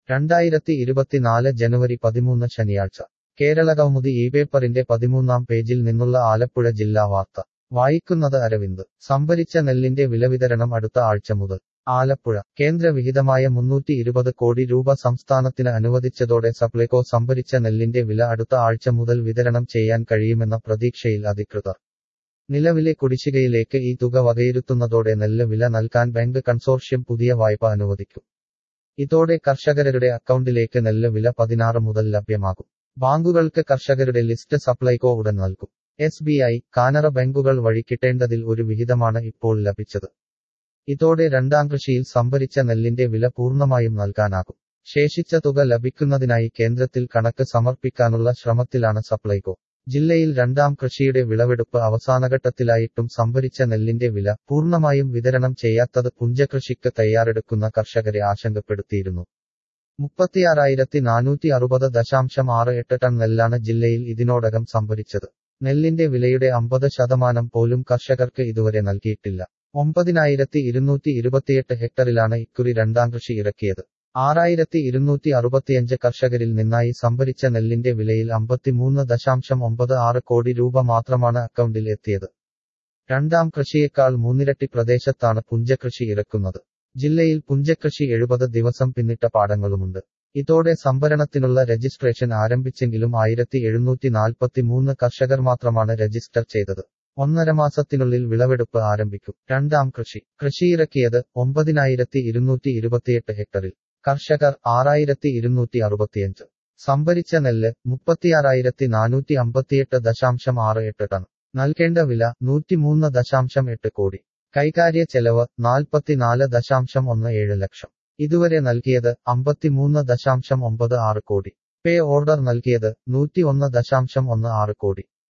രണ്ടായിരത്തി ഇരുപത്തിനാല് ജനുവരി പതിമൂന്ന് ശനിയാഴ്ച കേരളകൗമുദി ഈ പേപ്പറിന്റെ പതിമൂന്നാം പേജിൽ നിന്നുള്ള ആലപ്പുഴ ജില്ലാ വാർത്ത വായിക്കുന്നത് അരവിന്ദ് സംഭരിച്ച നെല്ലിന്റെ വിലവിതരണം അടുത്ത ആഴ്ച മുതൽ ആലപ്പുഴ കേന്ദ്ര വിഹിതമായ മുന്നൂറ്റി ഇരുപത് കോടി രൂപ സംസ്ഥാനത്തിന് അനുവദിച്ചതോടെ സപ്ലൈകോ സംഭരിച്ച നെല്ലിന്റെ വില അടുത്ത ആഴ്ച മുതൽ വിതരണം ചെയ്യാൻ കഴിയുമെന്ന പ്രതീക്ഷയിൽ അധികൃതർ നിലവിലെ കുടിശ്ശികയിലേക്ക് ഈ തുക വകയിരുത്തുന്നതോടെ നെല്ല് വില നൽകാൻ ബാങ്ക് കൺസോർഷ്യം പുതിയ വായ്പ അനുവദിക്കും ഇതോടെ കർഷകരുടെ അക്കൗണ്ടിലേക്ക് നെല്ല് വില പതിനാറ് മുതൽ ലഭ്യമാകും ബാങ്കുകൾക്ക് കർഷകരുടെ ലിസ്റ്റ് സപ്ലൈകോ ഉടൻ നൽകും എസ് ബി ഐ കാനറ ബാങ്കുകൾ വഴി കിട്ടേണ്ടതിൽ ഒരു വിഹിതമാണ് ഇപ്പോൾ ലഭിച്ചത് ഇതോടെ രണ്ടാം കൃഷിയിൽ സംഭരിച്ച നെല്ലിന്റെ വില പൂർണ്ണമായും നൽകാനാകും ശേഷിച്ച തുക ലഭിക്കുന്നതിനായി കേന്ദ്രത്തിൽ കണക്ക് സമർപ്പിക്കാനുള്ള ശ്രമത്തിലാണ് സപ്ലൈകോ ജില്ലയിൽ രണ്ടാം കൃഷിയുടെ വിളവെടുപ്പ് അവസാനഘട്ടത്തിലായിട്ടും സംഭരിച്ച നെല്ലിന്റെ വില പൂർണ്ണമായും വിതരണം ചെയ്യാത്തത് പുഞ്ചകൃഷിക്ക് തയ്യാറെടുക്കുന്ന കർഷകരെ ആശങ്കപ്പെടുത്തിയിരുന്നു മുപ്പത്തിയാറായിരത്തി നാനൂറ്റി അറുപത് ദശാംശം ആറ് എട്ട് ടൺ നെല്ലാണ് ജില്ലയിൽ ഇതിനോടകം സംഭരിച്ചത് നെല്ലിന്റെ വിലയുടെ അമ്പത് ശതമാനം പോലും കർഷകർക്ക് ഇതുവരെ നൽകിയിട്ടില്ല ഒമ്പതിനായിരത്തി ഇരുന്നൂറ്റി ഇരുപത്തിയെട്ട് ഹെക്ടറിലാണ് ഇക്കുറി രണ്ടാം കൃഷി ഇറക്കിയത് ആറായിരത്തി ഇരുന്നൂറ്റി അറുപത്തിയഞ്ച് കർഷകരിൽ നിന്നായി സംഭരിച്ച നെല്ലിന്റെ വിലയിൽ അമ്പത്തിമൂന്ന് ദശാംശം ഒമ്പത് ആറ് കോടി രൂപ മാത്രമാണ് അക്കൗണ്ടിൽ എത്തിയത് രണ്ടാം കൃഷിയേക്കാൾ മൂന്നിരട്ടി പ്രദേശത്താണ് പുഞ്ചകൃഷി ഇറക്കുന്നത് ജില്ലയിൽ പുഞ്ചകൃഷി എഴുപത് ദിവസം പിന്നിട്ട പാടങ്ങളുമുണ്ട് ഇതോടെ സംഭരണത്തിനുള്ള രജിസ്ട്രേഷൻ ആരംഭിച്ചെങ്കിലും ആയിരത്തി എഴുന്നൂറ്റി നാൽപ്പത്തിമൂന്ന് കർഷകർ മാത്രമാണ് രജിസ്റ്റർ ചെയ്തത് ഒന്നര മാസത്തിനുള്ളിൽ വിളവെടുപ്പ് ആരംഭിക്കും രണ്ടാം കൃഷി കൃഷിയിറക്കിയത് ഒമ്പതിനായിരത്തി ഇരുന്നൂറ്റി ഇരുപത്തിയെട്ട് ഹെക്ടറിൽ കർഷകർ ആറായിരത്തി ഇരുന്നൂറ്റി അറുപത്തിയഞ്ച് സംഭരിച്ച നെല്ല് മുപ്പത്തിയാറായിരത്തി നാനൂറ്റി അമ്പത്തിയെട്ട് ദശാംശം ആറ് എട്ട് ടൺ നൽകേണ്ട വില നൂറ്റിമൂന്ന് ദശാംശം എട്ട് കോടി കൈകാര്യ ചെലവ് നാൽപ്പത്തിനാല് ദശാംശം ഒന്ന് ഏഴ് ലക്ഷം ഇതുവരെ നൽകിയത് അമ്പത്തിമൂന്ന് ദശാംശം ഒമ്പത് ആറ് കോടി പേ ഓർഡർ നൽകിയത് നൂറ്റി ഒന്ന് ദശാംശം ഒന്ന് ആറ് കോടി